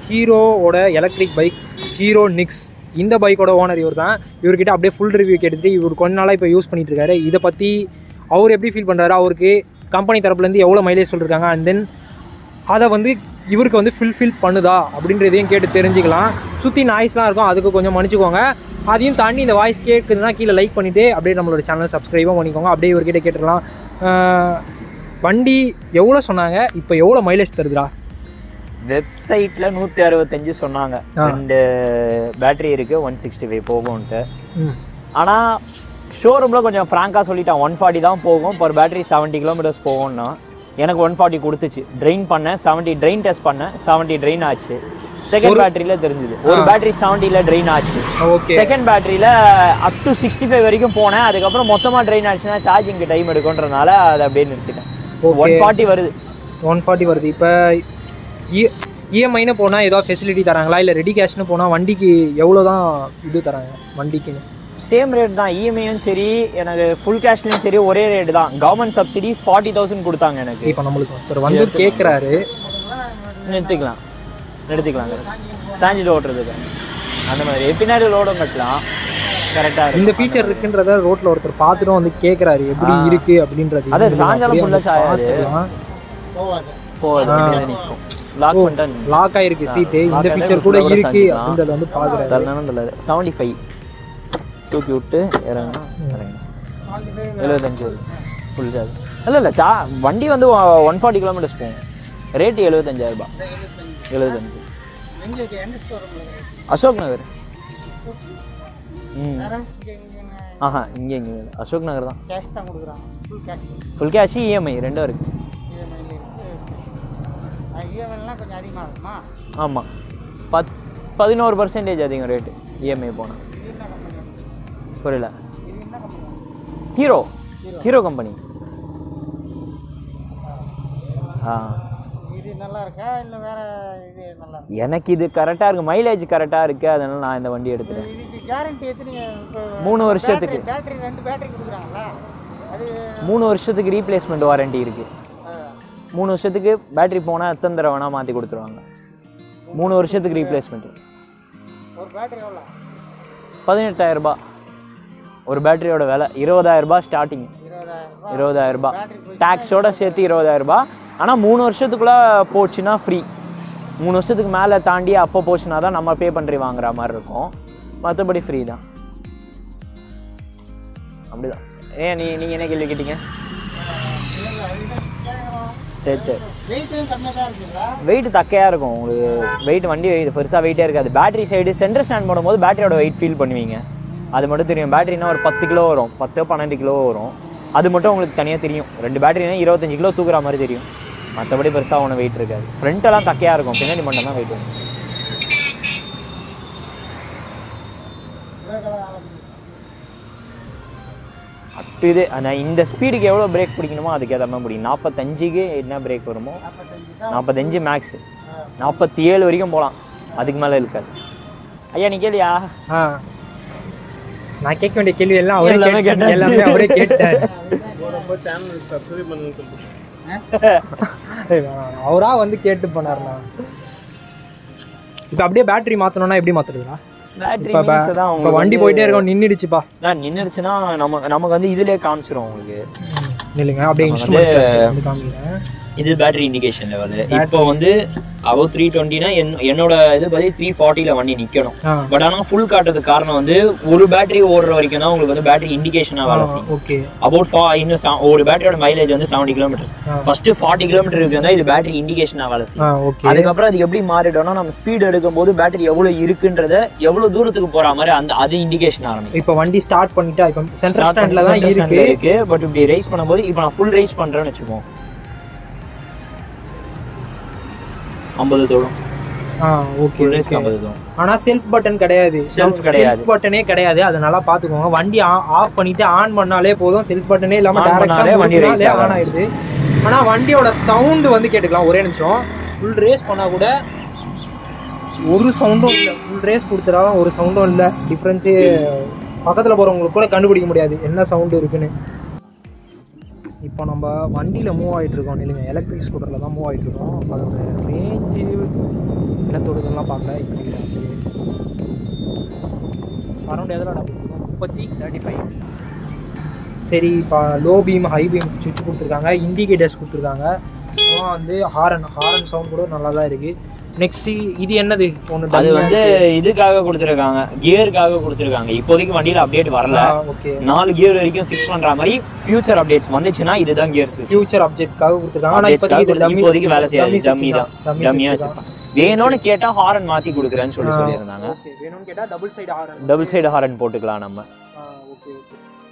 ஹீரோவோட electric bike hero நிக்ஸ் இந்த பைக்கோட ஓனர் இவர் தான் இவர்கிட்ட அப்படியே ஃபுல் ரிவ்யூ கேட்டுட்டு இவர் கொஞ்ச நாளாக இப்போ யூஸ் பண்ணிட்டு இருக்காரு இதை பற்றி அவர் எப்படி ஃபீல் பண்ணுறாரு அவருக்கு கம்பெனி தரப்புலேருந்து எவ்வளோ மைலேஜ் சொல்லியிருக்காங்க அண்ட் தென் அதை வந்து இவருக்கு வந்து ஃபில்ஃபில் பண்ணுதா அப்படின்றதையும் கேட்டு தெரிஞ்சுக்கலாம் சுற்றி நாய்ஸ்லாம் இருக்கும் அதுக்கு கொஞ்சம் மன்னிச்சுக்கோங்க அதையும் தாண்டி இந்த வாய்ஸ் கேட்குதுன்னா கீழே லைக் பண்ணிவிட்டு அப்படியே நம்மளோட சேனலை சப்ஸ்கிரைபும் பண்ணிக்கோங்க அப்படியே இவர்கிட்ட கேட்டுடலாம் ஆஹ் வண்டி எவ்வளோ சொன்னாங்க இப்போ எவ்வளோ மைலேஜ் தருதுடா வெப்சைட்ல நூத்தி அறுபத்தஞ்சு சொன்னாங்க ஆ. ரெண்டு பேட்டரி இருக்கு ஒன் சிக்ஸ்டி ஃபைவ் போகும்ன்ட்டு ம் ஆனா ஷோரூம்ல கொஞ்சம் ஃப்ராங்கா சொல்லிட்டான் ஒன் ஃபார்ட்டி தான் போகும் பர் பேட்டரி செவன்ட்டி கிலோமீட்டர்ஸ் போகும்னா எனக்கு ஒன் ஃபார்ட்டி கொடுத்துச்சு ட்ரெயின் பண்ணேன் செவன்ட்டி ட்ரெயின் டெஸ்ட் பண்ணேன் செவன்ட்டி ட்ரெயின் ஆச்சு செகண்ட் பேட்டரியில தெரிஞ்சுது ஒரு பேட்டரி செவன்ட்டில ட்ரெயின் ஆச்சு ஓகே செகண்ட் பேட்டரியில அப் டு சிக்ஸ்டி ஃபைவ் வரைக்கும் போனேன் அதுக்கப்புறம் மொத்தமா ட்ரெயின் ஆச்சுன்னா சார்ஜிங்க்கு டைம் எடுக்கும்ன்றனால அதை அப்படியே நிறுத்திட்டேன் Okay. ஒன் ஃபார்ட்டி வருது ஒன் ஃபார்ட்டி வருது இப்போ இஎம்ஐன்னு போனால் ஏதோ ஃபெசிலிட்டி தராங்களா இல்லை ரெடி கேஷ்னு போனால் வண்டிக்கு எவ்வளோ தான் இது தராங்க வண்டிக்குன்னு சேம் ரேட் தான் இஎம்ஐயும் சரி எனக்கு ஃபுல் கேஷ்லையும் சரி ஒரே ரேட் தான் கவர்மெண்ட் சப்சிடி ஃபார்ட்டி தௌசண்ட் கொடுத்தாங்க எனக்கு இப்போ நம்மளுக்கு ஒருத்தர் வந்து கேட்குறாரு நிறுத்திக்கலாம் நிறுத்திக்கலாம் சாஞ்சிட்டு ஓட்டுறதுக்கு அந்த மாதிரி பின்னாடி லோடும் கட்டலாம் கரெக்டாக இந்த ஃபீச்சர் இருக்குன்றத ரோட்ல ஒருத்தர் பார்த்துட்டும் வந்து கேட்குறாரு எப்படி ஆ. இருக்கு அப்படின்றது அது நீங்க சாயங்காலம் அப்படியே full ஆ வந்து சாயாது. பார்த்துக்கலாம். போகுது நிற்கும் லாக் பண்ணிட்டா லாக் ஆயிருக்கு சீட்டு lock இந்த ஆயிட்டா ஃபீச்சர் இப்ப கூட full ஆ கூட இருக்கு சாஞ்சிக்கலாம். அப்படின்றத வந்து பார்க்குறாரு தரணும் இல்லை செவன்ட்டி ஃபைவ் தூக்கி விட்டு இறங்கினா இறங்கணும் எழுபத்தஞ்சு வருது ஃபுல் சார்ஜ் இல்லை இல்லை சா வண்டி வந்து ஒன் ஃபார்ட்டி கிலோமீட்டர்ஸ் போகும் ரேட்டு எழுபத்தஞ்சாயிரம் ரூபாய் எழுபத்தஞ்சு அசோக் நகர் ம் ஆஹா இங்கே இங்கே இல்லை. அசோக் நகர் தான் கேஷ் தான் கொடுக்குறாங்க full cash full cash EMI ரெண்டும் இருக்குது இஎம்ஐல இஎம்ஐலாம் கொஞ்சம் அதிகமாக இருக்குமா ஆமாம் பத் பதினோரு பர்சன்டேஜ் அதிகம் ரேட்டு இஎம்ஐ போனால் இது என்ன கம்பெனி புரியல இது என்ன கம்பெனி ஹீரோ ஹீரோ கம்பெனி ஆ இது நல்லா இருக்கா இல்லை வேற இது நல்லா இருக்கா எனக்கு இது கரெக்டாக இருக்குது மைலேஜ் கரெக்டாக இருக்குது அதனால நான் இந்த வண்டி எடுத்துட்டேன் இதுக்கு கேரண்டி எத்தனை இப்போ மூணு வருஷத்துக்கு. பேட்டரி ரெண்டு பேட்டரி கொடுக்குறாங்களா அது மூணு வருஷத்துக்கு ரீப்ளேஸ்மெண்ட் வாரண்டி இருக்குது ஆ, மூணு வருஷத்துக்கு பேட்டரி போனால் எத்தனை தடவை வேணால் மாற்றி கொடுத்துருவாங்க மூணு வருஷத்துக்கு ரீப்ளேஸ்மெண்ட் ஒரு பேட்டரி எவ்வளோ பதினெட்டாயிரம் ரூபாய் ஒரு பேட்டரியோட விலை இருபதாயிரம் ரூபாய் ஸ்டார்டிங் இருபதாயிரம் ரூபாய் இருபதாயிரம் ரூபாய் பேட்டரி போய் டேக்ஸோட சேர்த்து இருபதாயிரம் ரூபாய் ஆனால் மூணு வருஷத்துக்குள்ளே போச்சுன்னா ஃப்ரீ மூணு வருஷத்துக்கு மேலே தாண்டி அப்போ போச்சுன்னா தான் நம்ம பே பண்ணி வாங்குற மாதிரி இருக்கும் மற்றபடி ஃப்ரீ தான் அப்படிதான் ஏன் நீ நீங்கள் என்ன கேள்வி கேட்டீங்க சரி சரி வெயிட்டும் கம்மியாக தான் இருக்குங்களா வெயிட் தக்கையாக இருக்கும் உங்களுக்கு வெயிட் வண்டி வெயிட் பெருசாக வெயிட்டே இருக்காது பேட்டரி சைடு சென்டர் ஸ்டாண்ட் போடும்போது பேட்டரியோட வெயிட் ஃபீல் பண்ணுவீங்க அது மட்டும் தெரியும் பேட்டரினா ஒரு பத்து கிலோ வரும் பத்து பன்னெண்டு கிலோ வரும் அது மட்டும் உங்களுக்கு தனியாக தெரியும் ரெண்டு பேட்டரினா இருபத்தஞ்சு கிலோ தூக்குற மாதிரி தெரியும் மற்றபடி பெருசாக ஒன்றும் வெயிட் இருக்காது ஃப்ரண்ட்டெல்லாம் தக்கையாக இருக்கும் பின்னாடி மட்டும் தான் வெயிட் வரும் அப் இது நான் இந்த ஸ்பீடுக்கு எவ்வளோ பிரேக் பிடிக்கணுமோ அதுக்கு ஏற்ற மாதிரி பிடிக்கும் நாற்பத்தஞ்சுக்கு என்ன பிரேக் வருமோ நாற்பத்தஞ்சு தான் நாற்பத்தஞ்சு மேக்ஸ் நாற்பத்தி ஏழு வரைக்கும் போகலாம் அதுக்கு மேலே இருக்காது ஐயா நீ கேளியா ஆ நான் கேட்க வேண்டிய கேள்வி எல்லாம் அவரே எல்லாமே கேட்டாரு. கேட்டாச்சு. எல்லாமே அவரே கேட்டார் அவரா வந்து கேட்டு போனாருண்ணா இப்போ அப்படியே பேட்டரி மாத்தணும்னா எப்படி மாத்துறதுடா பேட்டரி இப்போ மீன்ஸ் தான் இப்போ உங்களுக்கு வண்டி போயிட்டே இருக்கோம் நின்றுடுச்சுப்பா நான் நின்றுச்சுன்னா நம்ம நமக்கு வந்து இதுலேயே காமிச்சிரும் உங்களுக்கு இல்லைங்க அப்படியே நம்ம இன்ஸ்ட்ருமெண்ட் வந்து காமிக்கிறேன் இது பேட்டரி இண்டிகேஷன் லெவல் இப்போ வந்து அவ த்ரீ டுவெண்ட்டினா என்னோட இது பத்தி த்ரீ ஃபார்ட்டியில் வண்டி நிற்கணும் ஆ பட் ஆனால் ஃபுல் காட்டுறதுக்கு காரணம் வந்து ஒரு பேட்டரி ஓடுற வரைக்கும் தான் உங்களுக்கு வந்து பேட்டரி இண்டிகேஷனாக வேலை செய்யும் ஓகே அபவுட் ஃபா இன்னும் se- ஒரு பேட்டரியோட மைலேஜ் வந்து செவன்ட்டி கிலோமீட்டர்ஸ் ஆ. ஃபர்ஸ்ட் ஃபார்ட்டி கிலோமீட்டர் இருக்குன்னா இது பேட்டரி இண்டிகேஷனாக வேலை செய்யும் ஆ ஓகே அதுக்கப்புறம் அது எப்படி மாறிட்டோம்னா நம்ம ஸ்பீடு எடுக்கும்போது பேட்டரி எவ்வளவு இருக்குன்றத எவ்வளவு தூரத்துக்கு போற மாதிரி அந்த அது இண்டிகேஷன் ஆரம்பிக்கும் இப்போ வண்டி ஸ்டார்ட் பண்ணிட்டா இப்போ சென்ட்ரல் Start ஸ்டாண்ட்ல பண்ணி தான் center இருக்கு standல இருக்கு பட் இப்படி ரேஸ் பண்ணும்போது இப்போ நான் ஃபுல் ரேஸ் பண்றேன்னு வச்சுக்கோ ஐம்பது தோடும் ஆ ஓகே ஃபுல் ரேஸ்க்கு ஐம்பது தோடும் ஆனா செல்ஃப் பட்டன் கிடையாது Self கிடையாது. செல்ஃப் பட்டனே கிடையாது அது நல்லா பாத்துக்கோங்க வண்டி ஆஃப் பண்ணிட்டு ஆன் பண்ணாலே போதும் செல்ஃப் பட்டனே இல்லாம On பண்ணாலே வண்டி race டைரக்டா ஆக ஆன் ஆயிடுது ஆனா வண்டியோட சவுண்ட் வந்து கேட்டுக்கலாம் ஒரே நிமிஷம் ஃபுல் ரேஸ் பண்ணா கூட ஒரு சவுண்டும் இல்லை ஃபுல் ரேஸ் கொடுத்துட்டாலும் ஒரு சவுண்டும் இல்லை டிஃப்ரென்ஸே பக்கத்துல போறவங்களுக்கு கூட கண்டுபிடிக்க முடியாது என்ன சவுண்ட் இருக்குன்னு இப்போ நம்ம வண்டியில் மூவ் ஆகிட்டு இருக்கோம் இல்லைங்க எலக்ட்ரிக் ஸ்கூட்டரில் தான் மூவ் ஆகிட்டு இருக்கோம் அதோட ரேஞ்சு என்ன தொடுதெல்லாம் பார்க்கல அரௌண்ட் எதில் முப்பத்தி தேர்ட்டி ஃபைவ் சரி இப்போ லோ பீம் ஹை பீம் சுவிட்ச் கொடுத்துருக்காங்க இண்டிகேட்டர்ஸ் கொடுத்துருக்காங்க அப்புறம் வந்து ஹாரன் ஹாரன் சவுண்ட் கூட நல்லா தான் இருக்குது நெக்ஸ்ட்டு இது என்னது ஒன்று அது வந்து இதுக்காக கொடுத்துருக்காங்க கியருக்காக கொடுத்துருக்காங்க இப்போதைக்கு வண்டியில் அப்டேட் வரல ஓகே நாலு கியர் வரைக்கும் ஃபிக்ஸ் பண்ற மாதிரி ஃபியூச்சர் அப்டேட்ஸ் வந்துச்சுன்னா இதுதான் கியர் ஸ்விட்ச் ஃபியூச்சர் அப்ஜெக்ட்காக கொடுத்துருக்காங்க ஆனால் இப்போதைக்கு இது dummy- இப்போதைக்கு வேலை செய்யாது dummy டம்மி switch தான் dummy டம்மியா switch தான். வச்சிருப்பாங்க வேணும்னு கேட்டா ஹாரன் மாத்தி கொடுக்குறேன்னு சொல்லி ஆ. சொல்லியிருந்தாங்க ஓகே வேணும்னு கேட்டால் double side horn double side horn போட்டுக்கலாம் நம்ம ஓகே ஓகே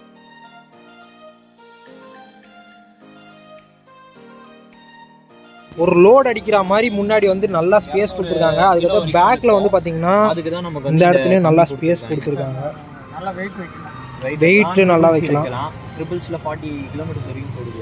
ஒரு லோட் அடிக்கிற மாதிரி முன்னாடி வந்து நல்லா ஸ்பேஸ் கொடுத்துருக்காங்க அதுக்கப்புறம் பேக்ல வந்து பாத்தீங்கன்னா அதுக்கு தான் நமக்கு இந்த இடத்துலயும் நல்லா ஸ்பேஸ் கொடுத்துருக்காங்க நல்லா வெயிட் வைக்கலாம் வெயிட் நல்லா வைக்கலாம் ட்ரிபிள்ஸ்ல ஃபார்ட்டி கிலோமீட்டர் வரைக்கும் போடுது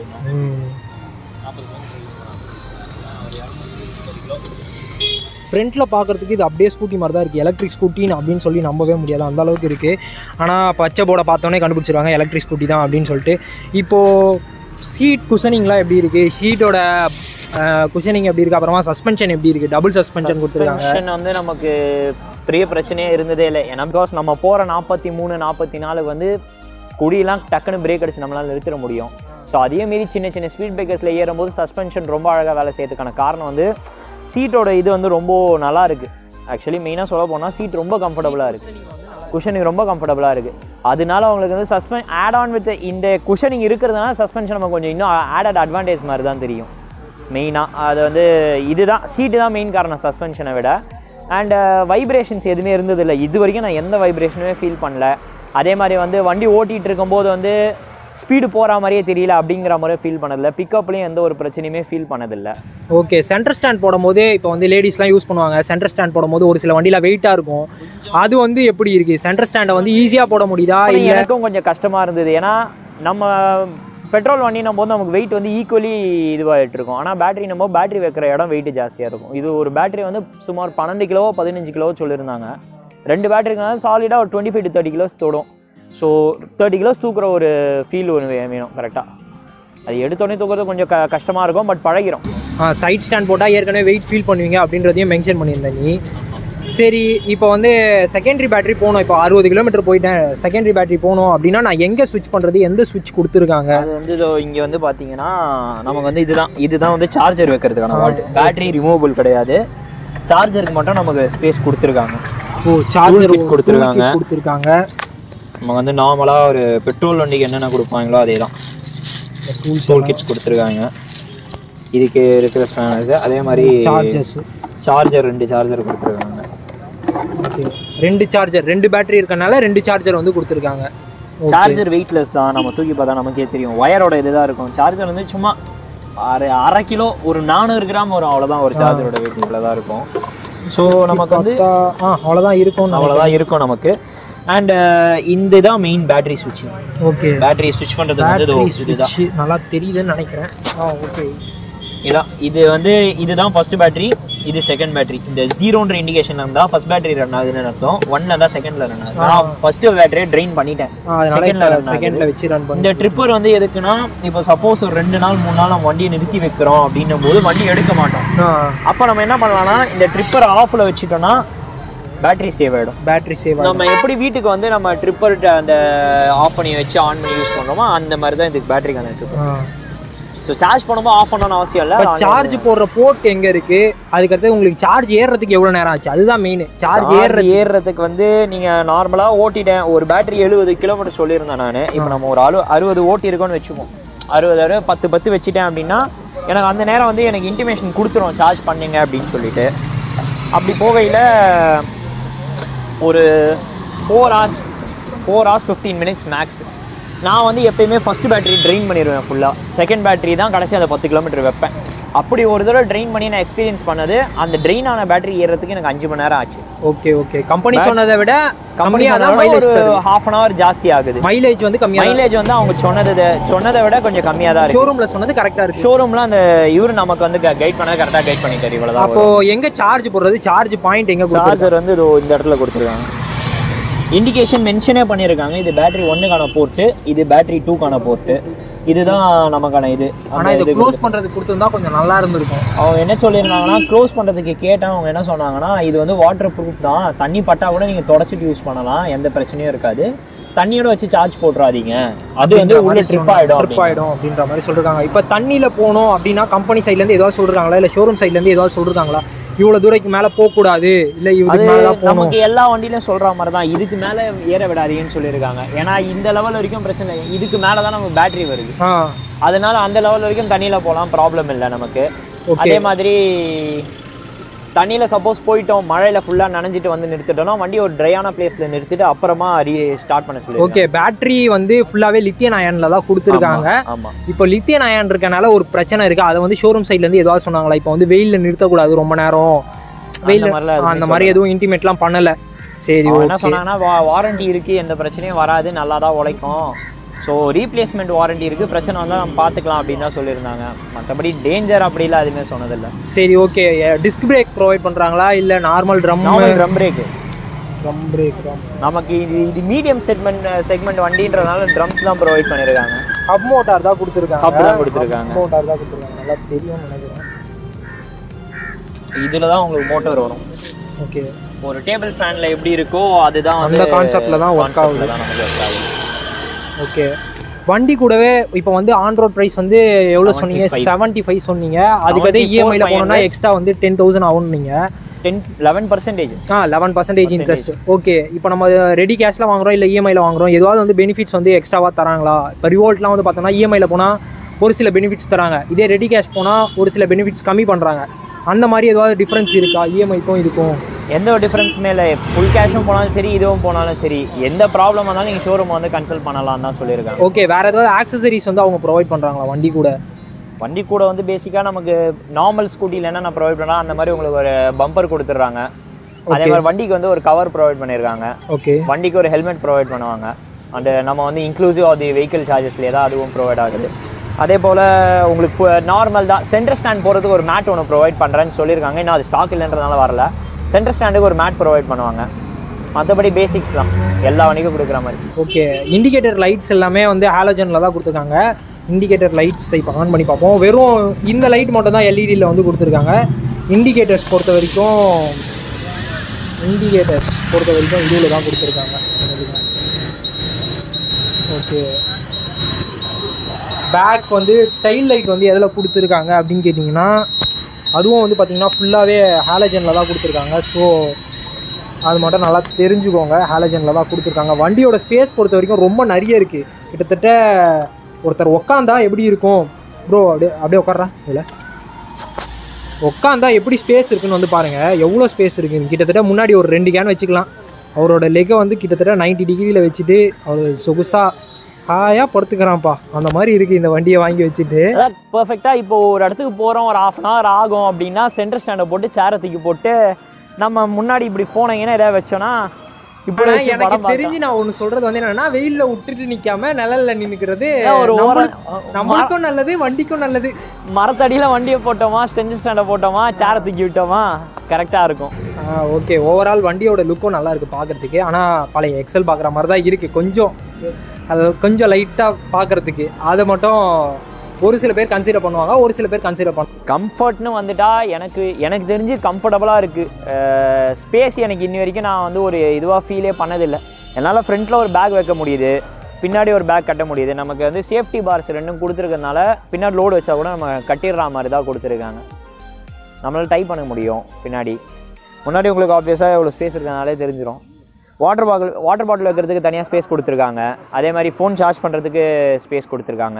ஃப்ரண்ட்டில் பார்க்குறதுக்கு இது அப்படியே ஸ்கூட்டி மாதிரி தான் இருக்குது எலக்ட்ரிக் ஸ்கூட்டின்னு அப்படின்னு சொல்லி நம்பவே முடியாது அந்த அளவுக்கு இருக்குது ஆனால் பச்சை போர்டை பார்த்தோன்னே கண்டுபிடிச்சிருவாங்க எலக்ட்ரிக் ஸ்கூட்டி தான் அப்படின்னு சொல்லிட்டு இப்போது சீட் குஷனிங்லாம் எப்படி இருக்குது ஷீட்டோட குஷனிங் எப்படி இருக்குது அப்புறமா சஸ்பென்ஷன் எப்படி இருக்குது டபுள் சஸ்பென்ஷன் கொடுத்துருக்காங்க சஸ்பென்ஷன் வந்து நமக்கு பெரிய பிரச்சனையே இருந்ததே இல்லை ஏன்னா பிகாஸ் நம்ம போகிற நாற்பத்தி மூணு நாற்பத்தி நாலுக்கு வந்து குடியெல்லாம் டக்குன்னு பிரேக் அடிச்சு நம்மளால நிறுத்திட முடியும் ஸோ அதே மீறி சின்ன சின்ன ஸ்பீட் பிரேக்கர்ஸில் ஏறும்போது சஸ்பென்ஷன் ரொம்ப அழகாக வேலை செய்யறதுக்கான காரணம் வந்து சீட்டோட இது வந்து ரொம்ப நல்லா இருக்குது ஆக்சுவலி மெயினாக சொல்ல போனால் சீட் ரொம்ப கம்ஃபர்டபுளாக இருக்குது குஷனிங் ரொம்ப கம்ஃபர்டபுளாக இருக்குது அதனால அவங்களுக்கு வந்து சஸ்பென் ஆட் ஆன் வித் இந்த குஷனிங் இருக்கிறதுனால சஸ்பென்ஷன் நமக்கு கொஞ்சம் இன்னும் ஆடட் அட்வான்டேஜ் மாதிரி தான் தெரியும் மெயினாக அது வந்து இதுதான் சீட்டு தான் மெயின் காரணம் சஸ்பென்ஷனை விட அண்ட் வைப்ரேஷன்ஸ் எதுவுமே இருந்ததில்லை இது வரைக்கும் நான் எந்த வைப்ரேஷனுமே ஃபீல் பண்ணல அதே மாதிரி வந்து வண்டி ஓட்டிகிட்டு இருக்கும்போது வந்து ஸ்பீடு போகிற மாதிரியே தெரியல அப்படிங்கிற மாதிரி ஃபீல் பண்ணதில்லை பிக்கப்லேயும் எந்த ஒரு பிரச்சனையுமே ஃபீல் பண்ணதில்லை ஓகே சென்டர் ஸ்டாண்ட் போடும்போது இப்போ வந்து லேடிஸ்லாம் யூஸ் பண்ணுவாங்க சென்டர் ஸ்டாண்ட் போடும்போது ஒரு சில வண்டியில் வெயிட்டாக இருக்கும் அது வந்து எப்படி இருக்குது சென்டர் ஸ்டாண்டை வந்து ஈஸியாக போட முடியுதா அது இல்லை எனக்கும் கொஞ்சம் கஷ்டமாக இருந்தது ஏன்னா நம்ம பெட்ரோல் வண்டினும் போது நமக்கு வெயிட் வந்து ஈக்குவலி இதுவாகிட்டு இருக்கும் ஆனால் பேட்டரி நம்ம பேட்டரி வைக்கிற இடம் வெயிட் ஜாஸ்தியாக இருக்கும் இது ஒரு பேட்டரி வந்து சுமார் பன்னெண்டு கிலோ பதினஞ்சு கிலோ சொல்லியிருந்தாங்க ரெண்டு பேட்டரிக்கு சாலிடாக ஒரு twenty five to thirty kilos தொடும் ஸோ தேர்ட்டி கிலோஸ் தூக்குற ஒரு ஃபீல் ஒன்று வேணும் கரெக்டாக அது எடுத்தோடனே தூக்குறது கொஞ்சம் க கஷ்டமாக இருக்கும் பட் பழகிரும் சைட் ஸ்டாண்ட் போட்டால் ஏற்கனவே வெயிட் ஃபீல் பண்ணுவீங்க அப்படின்றதையும் மென்ஷன் பண்ணியிருந்தேன் நீ சரி இப்போ வந்து செகண்டரி பேட்டரி போகணும் இப்போ அறுபது கிலோமீட்டர் போயிட்டேன் செகண்டரி பேட்டரி போகணும் அப்படின்னா நான் எங்கே ஸ்விட்ச் பண்ணுறது எந்த ஸ்விட்ச் கொடுத்துருக்காங்க அது வந்து இதோ இங்கே வந்து பார்த்தீங்கன்னா நமக்கு வந்து இதுதான் இதுதான் வந்து சார்ஜர் வைக்கிறதுக்கான வால்ட் பேட்டரி ரிமூவபிள் கிடையாது சார்ஜருக்கு மட்டும் நமக்கு ஸ்பேஸ் கொடுத்துருக்காங்க ஓ சார்ஜர் kit கொடுத்திருக்காங்க. கொடுத்துருக்காங்க நம்ம வந்து நார்மலாக ஒரு பெட்ரோல் வண்டிக்கு என்னென்ன கொடுப்பாங்களோ அதே தான் டூல் கிட்ஸ் கொடுத்துருக்காங்க இதுக்கு இருக்கிற ஸ்பேனர்ஸ் அதே மாதிரி சார்ஜர்ஸ் சார்ஜர் ரெண்டு சார்ஜர் கொடுத்துருக்காங்க ஓகே ரெண்டு சார்ஜர் ரெண்டு பேட்டரி இருக்கனால ரெண்டு சார்ஜர் வந்து கொடுத்துருக்காங்க சார்ஜர் வெயிட்லெஸ் தான் நம்ம தூக்கி பார்த்தா நமக்கே தெரியும் ஒயரோட இதுதான் இருக்கும் சார்ஜர் வந்து சும்மா அரை அரை கிலோ ஒரு நானூறு கிராம் வரும் அவ்வளோதான் ஒரு சார்ஜரோட வெயிட் இவ்வளோ தான் இருக்கும் ஸோ நமக்கு வந்து ஆ அவ்வளோதான் இருக்கும் அவ்வளோதான் இருக்கும் நமக்கு அண்ட் இந்த தான் மெயின் பேட்டரி சுவிட்ச் ஓகே பேட்டரி ஸ்விட்ச் பண்ணுறது வந்து இதோ பேட்டரி இதுதான் ஸ்விட்ச் நல்லா தெரியுதுன்னு நினைக்கிறேன் ஆ ஓகே இதான் இது வந்து இதுதான் ஃபர்ஸ்ட் பேட்டரி இது செகண்ட் பேட்டரி இந்த ஜீரோன்ற இண்டிகேஷன் இருந்தால் ஃபர்ஸ்ட் பேட்டரி ரன் ஆகுதுன்னு அர்த்தம் ஒன்ல தான் செகண்ட்ல ரன் ஆகுது நான் ஃபர்ஸ்ட் பேட்டரியை ட்ரெயின் பண்ணிட்டேன் அதனால செகண்ட்ல ரன் செகண்ட்ல வச்சு ரன் பண்ணி இந்த ட்ரிப்பர் வந்து எதுக்குன்னா இப்போ சப்போஸ் ஒரு ரெண்டு நாள் மூணு நாள் நம்ம வண்டியை நிறுத்தி வைக்கிறோம் அப்படின்னும் போது வண்டி எடுக்க மாட்டோம் ஆ அப்போ நம்ம என்ன பண்ணலாம்னா இந்த ட்ரிப்பர் ஆஃப்ல வச்சுட்டோம்னா பேட்டரி சேவ் ஆகிடும் பேட்டரி சேவ் நம்ம எப்படி வீட்டுக்கு வந்து நம்ம ட்ரிப்பர் அந்த ஆஃப் பண்ணி வச்சு ஆன் பண்ணி யூஸ் பண்ணுறோமோ அந்த மாதிரி தான் இதுக்கு பேட்டரிக்கான ட்ரிப்பர் ஸோ சார்ஜ் பண்ணும்போது ஆஃப் பண்ணணும்னு அவசியம் இல்லை சார்ஜ் போடுற போர்ட் எங்க இருக்கு அதுக்கடுத்து உங்களுக்கு சார்ஜ் ஏறுறதுக்கு எவ்வளவு நேரம் ஆச்சு அதுதான் மெயின் சார்ஜ் சார்ஜ் ஏறுறது ஏறுறதுக்கு வந்து நீங்கள் நார்மலாக ஓட்டிட்டேன் ஒரு பேட்டரி எழுபது கிலோமீட்டர் சொல்லியிருந்தேன் நான் இப்போ நம்ம ஒரு அறு அறுபது ஓட்டி இருக்கோம்னு வச்சுப்போம் அறுபது அறுபது பத்து பத்து வச்சுட்டேன் அப்படின்னா எனக்கு அந்த நேரம் வந்து எனக்கு இன்டிமேஷன் கொடுத்துரும் சார்ஜ் பண்ணீங்க அப்படின்னு சொல்லிட்டு அப்படி போகையில் ஒரு four hours four hours fifteen minutes max நான் வந்து எப்பயுமே ஃபஸ்ட் பேட்டரி ட்ரெயின் பண்ணிடுவேன் ஃபுல்லாக செகண்ட் பேட்டரி தான் கடைசி அந்த பத்து கிலோமீட்டர் வைப்பேன் அப்படி ஒரு தடவை ட்ரெயின் பண்ணி நான் எக்ஸ்பீரியன்ஸ் பண்ணது அந்த ட்ரெயின் ஆன பேட்டரி ஏறுறதுக்கு எனக்கு அஞ்சு மணி நேரம் ஆச்சு ஓகே ஓகே கம்பெனி சொன்னதை விட கம்பெனி கம்மியாக தான் ஒரு மைலேஜ் ஹாஃப் அன் ஹவர் ஜாஸ்தி ஆகுது மைலேஜ் வந்து கம்மியாக மைலேஜ் வந்து அவங்க சொன்னதை சொன்னதை விட கொஞ்சம் கம்மியாக தான் இருக்கு ஷோரூம்ல சொன்னது கரெக்டா இருக்கு ஷோரூம்ல அந்த இவரு நமக்கு வந்து கைட் பண்ண கரெக்டாக கைட் பண்ணிட்டாரு இவ்வளோதான் அப்போ எங்க சார்ஜ் போடுறது சார்ஜ் பாயிண்ட் எங்க கொடுத்துருக்கு சார்ஜர் வந்து இதோ இந்த இடத்துல கொடுத்துருக்காங்க இண்டிகேஷன் மென்ஷனே பண்ணியிருக்காங்க இது பேட்டரி ஒன்றுக்கான போர்ட்டு இது பேட்டரி டூக்கான போர்ட்டு இதுதான் நமக்கான இது ஆனா அந்த இதை இது க்ளோஸ் பண்றதுக்கு கொடுத்துருந்தா கொஞ்சம் நல்லா இருந்திருக்கும் அவங்க என்ன சொல்லியிருந்தாங்கன்னா க்ளோஸ் பண்ணுறதுக்கு கேட்டால் அவங்க என்ன சொன்னாங்கன்னா இது வந்து வாட்டர் ப்ரூஃப் தான் தண்ணி பட்டா கூட நீங்கள் தொடச்சிட்டு யூஸ் பண்ணலாம் எந்த பிரச்சனையும் இருக்காது தண்ணியோட வச்சு சார்ஜ் போட்டுறாதீங்க அது வந்து உள்ள ட்ரிப் ஆகிடும் ட்ரிப் ஆயிடும் அப்படின்ற மாதிரி சொல்றாங்க இப்போ தண்ணியில போகணும் அப்படின்னா கம்பெனி சைட்ல இருந்து ஏதாவது சொல்றாங்களா இல்ல ஷோரூம் சைட்ல இருந்து ஏதாவது சொல்றாங்களா இவ்வளவு தூரத்துக்கு மேல போக கூடாது இல்ல அது இவ்வளவு மேல தான் போகணும் நமக்கு எல்லா வண்டியிலும் சொல்ற மாதிரி தான் இதுக்கு மேலே ஏற விடாதீங்கன்னு சொல்லியிருக்காங்க ஏன்னா இந்த லெவல் வரைக்கும் பிரச்சனை இல்லை இதுக்கு மேலே தான் நமக்கு பேட்டரி வருது ஆ அதனால அந்த லெவல் வரைக்கும் தண்ணியில் போகலாம் ப்ராப்ளம் இல்லை நமக்கு Okay. அதே மாதிரி தண்ணியில் சப்போஸ் போயிட்டோம் மழையில் ஃபுல்லாக நனைஞ்சிட்டு வந்து நிறுத்திட்டோம்னா வண்டி ஒரு ட்ரையான பிளேஸில் நிறுத்திட்டு அப்புறமா ரீ ஸ்டார்ட் பண்ண சொல்லி ஓகே பேட்டரி வந்து ஃபுல்லாவே லித்தியன் அயன்ல தான் கொடுத்துருக்காங்க ஆமாம் இப்போ லித்தியன் அயன் இருக்கனால ஒரு பிரச்சனை இருக்கு அதை வந்து ஷோரூம் சைட்ல இருந்து ஏதாவது சொன்னாங்களா இப்போ வந்து வெயில்ல நிறுத்தக்கூடாது ரொம்ப நேரம் வெயில் மாதிரிலாம் எதுவுமே அந்த மாதிரி எதுவும் இன்டிமேட்லாம் பண்ணல சரி அவன் என்ன ஓகே சொன்னாங்கன்னா வா வாரண்டி இருக்குது எந்த பிரச்சனையும் வராது நல்லா தான் உழைக்கும் ஸோ ரீப்ளேஸ்மெண்ட் வாரண்டி இருக்குது பிரச்சனை வந்தால் நம்ம பார்த்துக்கலாம் அப்படின்னு தான் சொல்லியிருந்தாங்க மற்றபடி டேஞ்சர் அப்படிலாம் எதுவுமே சொன்னதில்லை சரி ஓகே டிஸ்க் பிரேக் ப்ரொவைட் பண்றாங்களா இல்ல normal drum normal drum brake drum brake தான் நமக்கு இது இது மீடியம் செக்மெண்ட் செக்மெண்ட் வண்டின்றதுனால ட்ரம்ஸ் தான் ப்ரொவைட் பண்ணியிருக்காங்க ஹப் மோட்டார் தான் கொடுத்துருக்காங்க Hub தான் கொடுத்திருக்காங்க. மோட்டார் தான் கொடுத்துருக்காங்க நல்லா தெரியும்னு நினைக்கிறேன் இதில் தான் உங்களுக்கு மோட்டர் வரும் ஓகே ஒரு டேபிள் ஃபேனில் எப்படி இருக்கோ அதுதான் வந்து அந்த conceptல தான் work conceptல ஆகுது. தான் நமக்கு work ஆகுது ஓகே வண்டி கூடவே இப்போ வந்து ஆன் ரோட் ப்ரைஸ் வந்து எவ்வளோ சொன்னீங்க 75. செவன்ட்டி ஃபைவ் சொன்னீங்க அதுக்கு அதே 74, இஎம்ஐல போனோம்னா எக்ஸ்ட்ரா வந்து டென் தௌசண்ட் ஆகும் நீங்கள் டென் லெவன் பர்சன்டேஜ் ஆ லெவன் பர்சன்டேஜ் இன்ட்ரெஸ்ட் ஓகே இப்போ நம்ம ரெடி கேஷ்ல வாங்குறோம் இல்லை இஎம்ஐல வாங்குறோம் ஏதாவது வந்து பெனிஃபிட்ஸ் வந்து எக்ஸ்ட்ராவாக தராங்களா இப்போ ரிவோல்ட்லாம் வந்து பார்த்தோம்னா இஎம்ஐல போனால் ஒரு சில பெனிஃபிட்ஸ் தராங்க இதே ரெடி கேஷ் போனால் ஒரு சில பெனிஃபிட்ஸ் கம்மி பண்ணுறாங்க அந்த மாதிரி ஏதாவது டிஃப்ரென்ஸ் இருக்கா இஎம்ஐக்கும் இதுக்கும் எந்த ஒரு டிஃப்ரென்ஸுமே இல்லை ஃபுல் கேஷும் போனாலும் சரி இதுவும் போனாலும் சரி எந்த ப்ராப்ளம் வந்தாலும் நீங்கள் ஷோரூம் வந்து கன்சல்ட் பண்ணலாம் தான் சொல்லியிருக்காங்க ஓகே வேற ஏதாவது ஆக்சசரிஸ் வந்து அவங்க ப்ரொவைட் பண்ணுறாங்களா வண்டி கூட வண்டி கூட வந்து பேசிக்காக நமக்கு நார்மல் ஸ்கூட்டியில் என்ன நான் ப்ரொவைட் பண்ணா அந்த மாதிரி உங்களுக்கு ஒரு பம்பர் கொடுத்துட்றாங்க அதே மாதிரி வண்டிக்கு வந்து ஒரு கவர் ப்ரொவைட் பண்ணியிருக்காங்க ஓகே வண்டிக்கு ஒரு ஹெல்மெட் ப்ரொவைட் பண்ணுவாங்க அண்டு நம்ம வந்து இன்க்ளூசிவ் ஆஃப் தி வெஹிக்கிள் சார்ஜஸ்லேயே தான் அதுவும் ப்ரொவைட் ஆகுது அதே போல் உங்களுக்கு நார்மல் தான் சென்டர் ஸ்டாண்ட் போகிறதுக்கு ஒரு மேட் ஒன்று ப்ரொவைட் பண்ணுறேன்னு சொல்லியிருக்காங்க இன்னும் அது ஸ்டாக் இல்லைன்றதுனால வரல சென்டர் ஸ்டாண்டுக்கு ஒரு மேட் ப்ரொவைட் பண்ணுவாங்க மற்றபடி பேசிக்ஸ் தான் எல்லா வண்டிக்கும் கொடுக்குற மாதிரி ஓகே இண்டிகேட்டர் லைட்ஸ் எல்லாமே வந்து ஹாலோஜனில் தான் கொடுத்துருக்காங்க இண்டிகேட்டர் லைட்ஸ் இப்போ ஆன் பண்ணி பார்ப்போம் வெறும் இந்த லைட் மட்டும் தான் எல்இடியில் வந்து கொடுத்துருக்காங்க இண்டிகேட்டர்ஸ் பொறுத்த வரைக்கும் இண்டிகேட்டர்ஸ் பொறுத்த வரைக்கும் இதில் தான் கொடுத்துருக்காங்க ஓகே பேக் வந்து டைல் லைட் வந்து எதில் கொடுத்துருக்காங்க அப்படின்னு கேட்டிங்கன்னா அதுவும் வந்து பார்த்திங்கன்னா ஃபுல்லாகவே ஹாலஜனில் தான் கொடுத்துருக்காங்க ஸோ அது மட்டும் நல்லா தெரிஞ்சுக்கோங்க ஹாலஜனில் தான் கொடுத்துருக்காங்க வண்டியோட ஸ்பேஸ் பொறுத்த வரைக்கும் ரொம்ப நிறைய இருக்குது கிட்டத்தட்ட ஒருத்தர் உக்காந்தா எப்படி இருக்கும் ப்ரோ அப்படியே அப்படியே உட்கார்றா இதில் உட்காந்தா எப்படி ஸ்பேஸ் இருக்குன்னு வந்து பாருங்கள் எவ்வளோ ஸ்பேஸ் இருக்குன்னு கிட்டத்தட்ட முன்னாடி ஒரு ரெண்டு கேன் வச்சுக்கலாம் அவரோட லெக்கை வந்து கிட்டத்தட்ட 90 டிகிரியில் வச்சுட்டு அவர் சொகுசா ஹாயாக படுத்துக்கிறான்ப்பா அந்த மாதிரி இருக்குது இந்த வண்டியை வாங்கி வச்சுட்டு அதான் பர்ஃபெக்டாக இப்போ ஒரு இடத்துக்கு போகிறோம் ஒரு ஆஃப் அன் ஹவர் ஆகும் அப்படின்னா சென்டர் ஸ்டாண்டை போட்டு சேரை தூக்கி போட்டு நம்ம முன்னாடி இப்படி போனீங்கன்னா ஏதாவது வச்சோன்னா இப்படி ஆனா வச்சு எனக்கு படம் பார்த்தா- தெரிஞ்சு நான் ஒன்று சொல்றது வந்து என்னன்னா வெயில்ல விட்டுட்டு நிக்காம நிழல்ல நின்னுக்கிறது ஏன் ஒரு ஓர- நம்மளுக்கு- நம்மளுக்கும் நல்லது வண்டிக்கும் நல்லது மரத்தடியில் வண்டியை போட்டோமா சென்டர் ஸ்டாண்டை போட்டோமா சேரை தூக்கி விட்டோமா கரெக்டாக இருக்கும் ஓகே ஓவரால் வண்டியோட லுக்கும் நல்லா இருக்கு பார்க்கறதுக்கு ஆனா பழைய எக்ஸல் பார்க்குற மாதிரி தான் இருக்கு கொஞ்சம் அது கொஞ்சம் லைட்டா பார்க்கறதுக்கு அதை மட்டும் ஒரு சில பேர் கன்சிடர் பண்ணுவாங்க ஒரு சில பேர் கன்சிடர் பண்ண கம்ஃபர்ட்னு வந்துட்டா எனக்கு எனக்கு தெரிஞ்சு கம்ஃபர்டபுளாக இருக்குது ஸ்பேஸ் எனக்கு இன்னி வரைக்கும் நான் வந்து ஒரு இதுவாக ஃபீலே பண்ணதில்லை என்னால் ஃப்ரண்ட்டில் ஒரு பேக் வைக்க முடியுது பின்னாடி ஒரு பேக் கட்ட முடியுது நமக்கு வந்து சேஃப்டி பார்ஸ் ரெண்டும் கொடுத்துருக்கறதுனால பின்னாடி லோடு வச்சா கூட நம்ம கட்டிடுற மாதிரி தான் கொடுத்துருக்காங்க நம்மளால் டைப் பண்ண முடியும் பின்னாடி முன்னாடி உங்களுக்கு ஆப்வியஸாக எவ்வளோ ஸ்பேஸ் இருக்கிறதுனாலே தெரிஞ்சிடும் வாட்டர் பாட்டில் வாட்டர் பாட்டில் வைக்கிறதுக்கு தனியாக ஸ்பேஸ் கொடுத்துருக்காங்க அதே மாதிரி ஃபோன் சார்ஜ் பண்ணுறதுக்கு ஸ்பேஸ் கொடுத்துருக்காங்க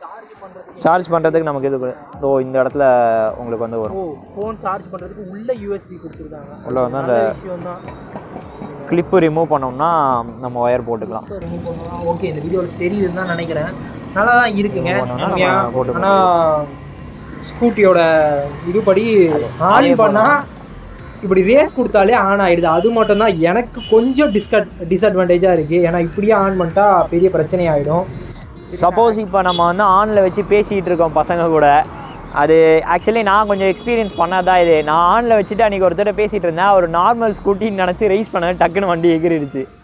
சார்ஜ் பண்ணுறதுக்கு நமக்கு இது ஓ இந்த இடத்துல உங்களுக்கு வந்து வரும் ஓ ஃபோன் சார்ஜ் பண்றதுக்கு உள்ள யூஎஸ்பி கொடுத்துருக்காங்க உள்ள வந்து அந்த விஷயம் தான் கிளிப்பு ரிமூவ் பண்ணோம்னா நம்ம ஒயர் போட்டுக்கலாம் ஓகே இந்த வீடியோவில் தெரியுதுன்னு தான் நினைக்கிறேன் நல்லா தான் இருக்குங்க போனோம்னா செம்மையா. நம்ம போட்டுக்கலாம். ஆனா ஸ்கூட்டியோட இதுபடி ஆன் பண்ணா இப்படி ரேஸ் கொடுத்தாலே ஆன் ஆயிடுது அது மட்டும் தான் எனக்கு கொஞ்சம் டிஸ்கட் டிஸ்அட்வான்டேஜாக இருக்குது ஏன்னா இப்படியே ஆன் பண்ணிட்டா பெரிய பிரச்சனை ஆகிடும் சப்போஸ் இப்போ நம்ம வந்து ஆனில் வச்சு பேசிகிட்டு இருக்கோம் பசங்க கூட அது ஆக்சுவலி நான் கொஞ்சம் எக்ஸ்பீரியன்ஸ் பண்ணாதான் இது நான் ஆனில் வச்சுட்டு அன்றைக்கி ஒருத்தர் பேசிகிட்டு இருந்தேன் ஒரு நார்மல் ஸ்கூட்டின்னு நினச்சி ரைஸ் பண்ண டக்குன்னு வண்டி எகிரிடுச்சு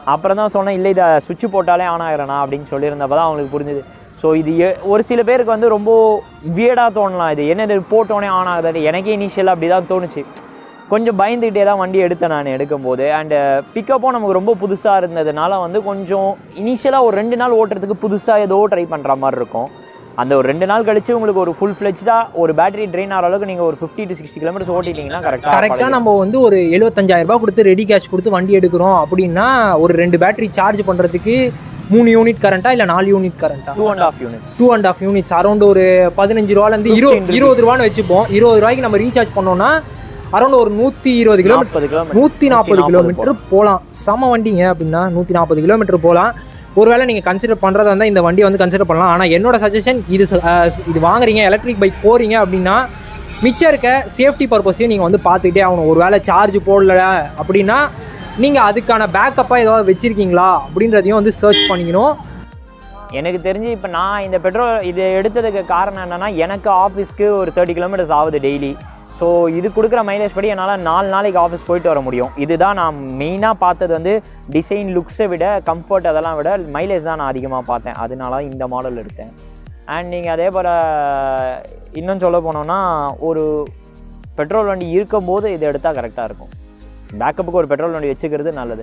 அப்புறம் தான் சொன்னேன் இல்லை இதை சுவிட்ச் போட்டாலே ஆன் ஆகிறேண்ணா அப்படின்னு சொல்லியிருந்தப்போ தான் அவங்களுக்கு புரிஞ்சுது ஸோ இது எ- ஒரு சில பேருக்கு வந்து ரொம்ப வியடாக தோணலாம் இது என்ன இது போட்டோன்னே ஆன் ஆகுது எனக்கே இனிஷியலாக அப்படி தான் தோணுச்சு கொஞ்சம் பயந்துக்கிட்டே தான் வண்டி எடுத்தேன் நான் எடுக்கும்போது அண்டு பிக்கப்பும் நமக்கு ரொம்ப புதுசாக இருந்ததுனால வந்து கொஞ்சம் இனிஷியலாக ஒரு ரெண்டு நாள் ஓட்டுறதுக்கு புதுசாக ஏதோ ட்ரை பண்ணுற மாதிரி இருக்கும் அந்த ஒரு ரெண்டு நாள் கழிச்சு உங்களுக்கு ஒரு ஃபுல் ஃப்ளெஜ்டாக ஒரு பேட்டரி ட்ரெயின் ஆகிற அளவுக்கு நீங்கள் ஒரு ஃபிஃப்டி டு சிக்ஸ்டி கிலோமீட்டர்ஸ் ஓட்டிட்டீங்கன்னா கரெக்டாக கரெக்டாக நம்ம வந்து ஒரு 75000 ரூபாய் கொடுத்து ரெடி கேஷ் கொடுத்து வண்டி எடுக்கிறோம் அப்படின்னா ஒரு ரெண்டு பேட்டரி சார்ஜ் பண்ணுறதுக்கு மூணு யூனிட் கரண்ட்டா இல்லை நாலு யூனிட் கரண்ட்டா two and half units two and half units around ஒரு பதினஞ்சு ரூபாலேருந்து 15 இருபது rupees. இருபது ரூபான்னு வச்சுப்போம் இருபது ரூபாய்க்கு நம்ம ரீசார்ஜ் பண்ணோம்னா அரௌண்ட் ஒரு நூற்றி இருபது கிலோமீட்டர் நாற்பது கிலோமீட்டர் நூற்றி நாற்பது கிலோமீட்டர் போகலாம் செம வண்டிங்க அப்படின்னா நூற்றி நாற்பது கிலோமீட்டர் போகலாம் ஒருவேளை நீங்கள் கன்சிடர் பண்ணுறதா இருந்தால் இந்த வண்டி வந்து கன்சிடர் பண்ணலாம் ஆனால் என்னோட சஜஷன் இது ச- அஹ் இது வாங்குறீங்க எலக்ட்ரிக் பைக் போகிறீங்க அப்படின்னா மிச்சம் இருக்க சேஃப்டி பர்பஸையும் நீங்கள் வந்து பார்த்துக்கிட்டே ஆகணும் ஒரு வேளை சார்ஜ் போடல அப்படின்னா நீங்கள் அதுக்கான பேக்கப்பாக ஏதாவது வச்சுருக்கீங்களா அப்படின்றதையும் வந்து சர்ச் பண்ணிக்கணும் எனக்கு தெரிஞ்சு இப்போ நான் இந்த பெட்ரோல் இது எடுத்ததுக்கு காரணம் என்னன்னா எனக்கு ஆஃபீஸ்க்கு ஒரு தேர்ட்டி கிலோமீட்டர்ஸ் ஆகுது டெய்லி ஸோ இது கொடுக்குற மைலேஜ் படி என்னால் நாலு நாளைக்கு ஆஃபீஸ் போயிட்டு வர முடியும் இதுதான் நான் மெயினாக பார்த்தது வந்து டிசைன் லுக்ஸை விட கம்ஃபர்ட் அதெல்லாம் விட மைலேஜ் தான் நான் அதிகமாக பார்த்தேன் அதனால இந்த மாடல் எடுத்தேன் அண்ட் நீங்கள் அதே போல் இன்னும் சொல்ல போனோம்னா ஒரு பெட்ரோல் வண்டி இருக்கும்போது இது எடுத்தால் கரெக்டாக இருக்கும் பேக்கப்புக்கு ஒரு பெட்ரோல் வண்டி வச்சுக்கிறது நல்லது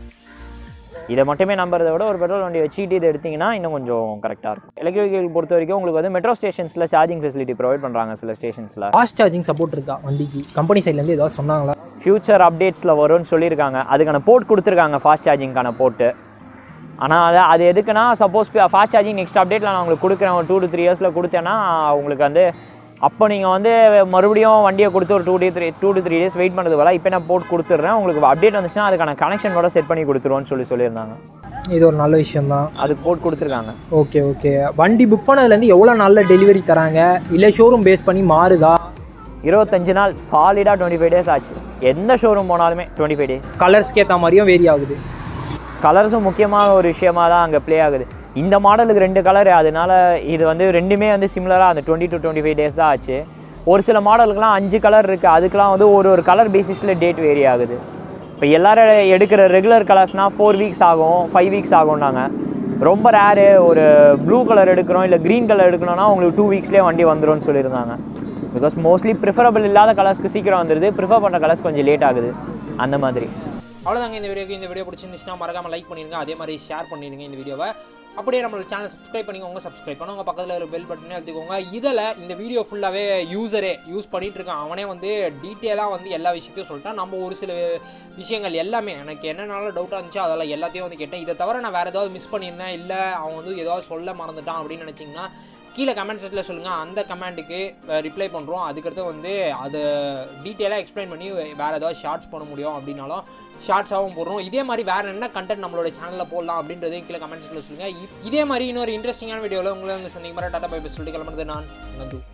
இதை மட்டுமே நம்புறதை விட ஒரு பெட்ரோல் வண்டி வச்சுக்கிட்டு இதை எடுத்தீங்கன்னா இன்னும் கொஞ்சம் கரெக்டாக இருக்கும் எலக்ட்ரிக் வெஹிக்கிள் பொறுத்த வரைக்கும் உங்களுக்கு வந்து மெட்ரோ ஸ்டேஷன்ஸில் சார்ஜிங் ஃபெசிலிட்டி ப்ரொவைட் பண்ணுறாங்க சில ஸ்டேஷன்ஸில் ஃபாஸ்ட் சார்ஜிங் சப்போர்ட் இருக்கா வண்டிக்கு கம்பெனி சைட்லேருந்து ஏதாவது சொன்னாங்களா ஃபியூச்சர் அப்டேட்ஸில் வரும்னு சொல்லியிருக்காங்க அதுக்கான போர்ட் கொடுத்துருக்காங்க ஃபாஸ்ட் சார்ஜிங்க்கான போர்ட்டு ஆனால் அது அது எதுக்குன்னா சப்போஸ் ஃபாஸ்ட் சார்ஜிங் நெக்ஸ்ட் அப்டேட்டில் நான் உங்களுக்கு கொடுக்குறேன் ஒரு டூ டு த்ரீ இயர்ஸில் கொடுத்தேன்னா உங்களுக்கு வந்து அப்போ நீங்கள் வந்து மறுபடியும் வண்டியை கொடுத்து ஒரு two day three two to three days wait பண்ணுறது வேலை இப்போ நான் போட்டு கொடுத்துட்றேன் உங்களுக்கு அப்டேட் வந்துச்சுன்னா அதுக்கான கனெக்ஷன் கூட செட் பண்ணி கொடுத்துருவோன்னு சொல்லி சொல்லியிருந்தாங்க இது ஒரு நல்ல விஷயம் தான் அதுக்கு போட்டு கொடுத்துருக்காங்க ஓகே ஓகே வண்டி புக் பண்ணதுலேருந்து எவ்வளோ நாளில் டெலிவரி தராங்க இல்லை ஷோரூம் பேஸ் பண்ணி மாறுதா இருபத்தஞ்சு நாள் சாலிடாக டுவெண்ட்டி ஃபைவ் டேஸ் ஆச்சு எந்த ஷோரூம் போனாலுமே டுவெண்ட்டி ஃபைவ் டேஸ் கலர்ஸ்க்கு ஏற்ற மாதிரியும் வேரி ஆகுது கலர்ஸும் முக்கியமான ஒரு விஷயமா தான் அங்கே ப்ளே ஆகுது இந்த மாடலுக்கு ரெண்டு கலர் அதனால இது வந்து ரெண்டுமே வந்து சிமிலராக அந்த twenty to twenty five days தான் ஆச்சு ஒரு சில மாடலுக்குலாம் அஞ்சு கலர் இருக்குது அதுக்கெலாம் வந்து ஒரு ஒரு கலர் பேசிஸில் டேட் வேரி ஆகுது இப்போ எல்லாரும் எடுக்கிற ரெகுலர் கலர்ஸ்னால் ஃபோர் வீக்ஸ் ஆகும் ஃபைவ் வீக்ஸ் ஆகும்னாங்க ரொம்ப ரேரு ஒரு ப்ளூ கலர் எடுக்கிறோம் இல்லை க்ரீன் கலர் எடுக்கணும்னா உங்களுக்கு டூ வீக்ஸ்லேயே வண்டி வந்துரும்னு சொல்லியிருந்தாங்க பிகாஸ் மோஸ்ட்லி ப்ரிஃபரபிள் இல்லாத கலர்ஸ்க்கு சீக்கிரம் வந்துடுது ப்ரிஃபர் பண்ணுற கலர்ஸ் கொஞ்சம் லேட் ஆகுது அந்த மாதிரி அவ்வளோதாங்க இந்த வீடியோக்கு இந்த வீடியோ பிடிச்சிருந்துச்சுன்னா மறக்காம லைக் பண்ணிருங்க அதே மாதிரி ஷேர் பண்ணிடுங்க இந்த வீடியோவை அப்படியே நம்மளோட சேனல் சப்ஸ்கிரைப் பண்ணிக்கோங்க சப்ஸ்கிரைப் பண்ணி உங்கள் பக்கத்தில் ஒரு பெல் பட்டனே எடுத்துக்கோங்க இதில் இந்த வீடியோ ஃபுல்லாகவே யூசரே யூஸ் பண்ணிட்டு இருக்கான் அவனே வந்து டீட்டெயிலாக வந்து எல்லா விஷயத்தையும் சொல்லிட்டான் நம்ம ஒரு சில விஷயங்கள் எல்லாமே எனக்கு என்னென்னாலும் டவுட்டாக இருந்துச்சோ அதெல்லாம் எல்லாத்தையும் வந்து கேட்டேன் இதை தவிர நான் வேறு ஏதாவது மிஸ் பண்ணியிருந்தேன் இல்லை அவன் வந்து ஏதாவது சொல்ல மறந்துட்டான் அப்படின்னு நினச்சிங்கன்னா கீழே கமெண்ட் செட்டில் சொல்லுங்கள் அந்த கமெண்ட்டுக்கு ரிப்ளை பண்ணுறோம் அதுக்கடுத்து வந்து அதை டீட்டெயிலாக எக்ஸ்பிளைன் பண்ணி வேறு ஏதாவது ஷார்ட்ஸ் பண்ண முடியும் அப்படின்னாலும் ஷார்ட்ஸாகவும் போடுறோம் இதே மாதிரி வேறு என்ன கண்டென்ட் நம்மளோட சேனலில் போடலாம் அப்படின்றதையும் கீழே கமெண்ட் செட்டில் சொல்லுங்கள் இ- இதே மாதிரி இன்னொரு இன்ட்ரெஸ்டிங்கான வீடியோவில் உங்களை வந்து சந்திக்கும் மாதிரி டாட்டா பை சொல்லிட்டு கிளம்புறது நான் நந்து